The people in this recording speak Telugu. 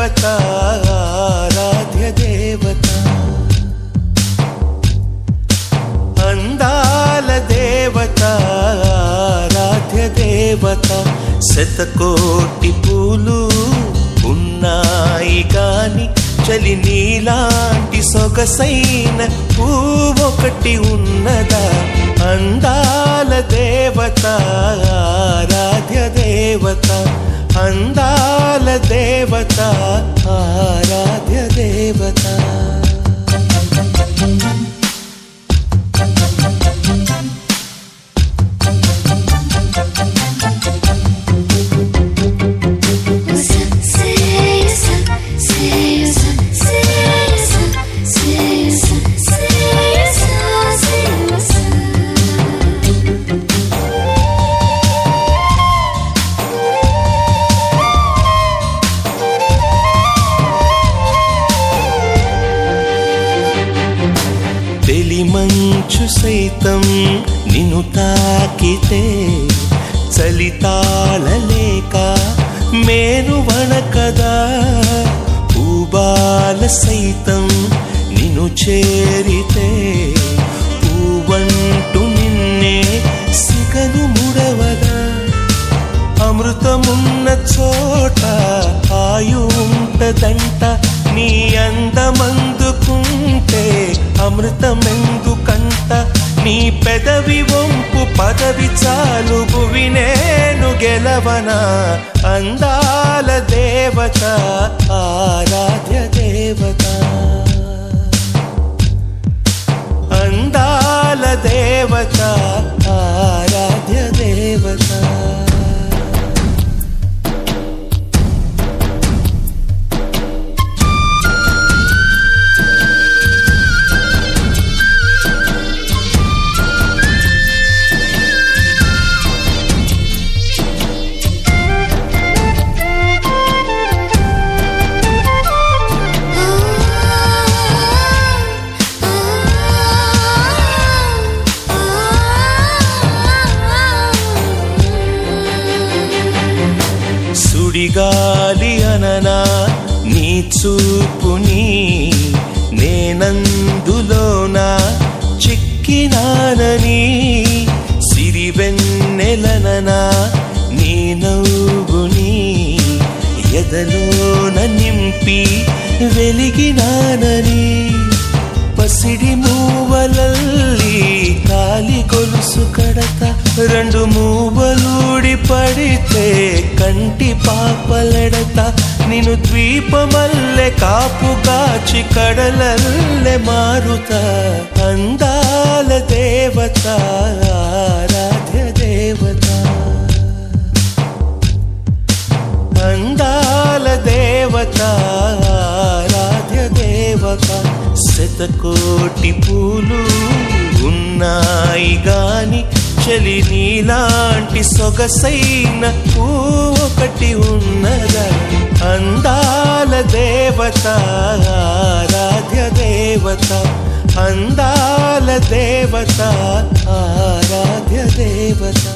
దేవత ఆరాధ్య దేవత అందాల దేవత ఆరాధ్య దేవత శతకోటి పూలు ఉన్నాయి కాని చలి నీలాంటి సొగసైన పువ్వొకటి ఉన్నదా అందాల దేవత ఆరాధ్య దేవత అందాల దేవత ఆరాధ్య దేవత తెలిమంచు సైతం నిన్ను తాకితే చలి తాళలేక మేను వణకదా పూబాల సైతం నిన్ను చేరితే పూవంటు నిన్నే సిగను ముడవదా అమృతమున్న చోట ఆయు ఉంటదంట నీ అందమందుకుంటే అమృతమెందుకంట నీ పెదవి వంపు పదవి చాలు భువి నేను గెలవనా అందాల దేవత ఆరాధ్య దేవత అందాల దేవత ఆరాధ్య దేవత సుడిగాలి అననా నీ చూపుని నేనందులోనా చిక్కినానని సిరివెన్నెలననా నీ నవ్వుని ఎదలోన నింపి వెలిగినానని పసిడి మూవలల్లి కాలి గొలుసు కడత రెండు మూవలూడి పడితే కంటి పాపలెడత నిన్ను ద్వీపమల్లె కాపు కాచి కడలల్లె మారుత అందాల దేవత ఆరాధ్య దేవత అందాల దేవత ఆరాధ్య దేవత శతకోటి పూలు ఉన్నాయి గాని చలి నీలాంటి సొగసైన పూ ఒకటి ఉన్నదా అందాల దేవత ఆరాధ్య దేవత అందాల దేవత ఆరాధ్య దేవత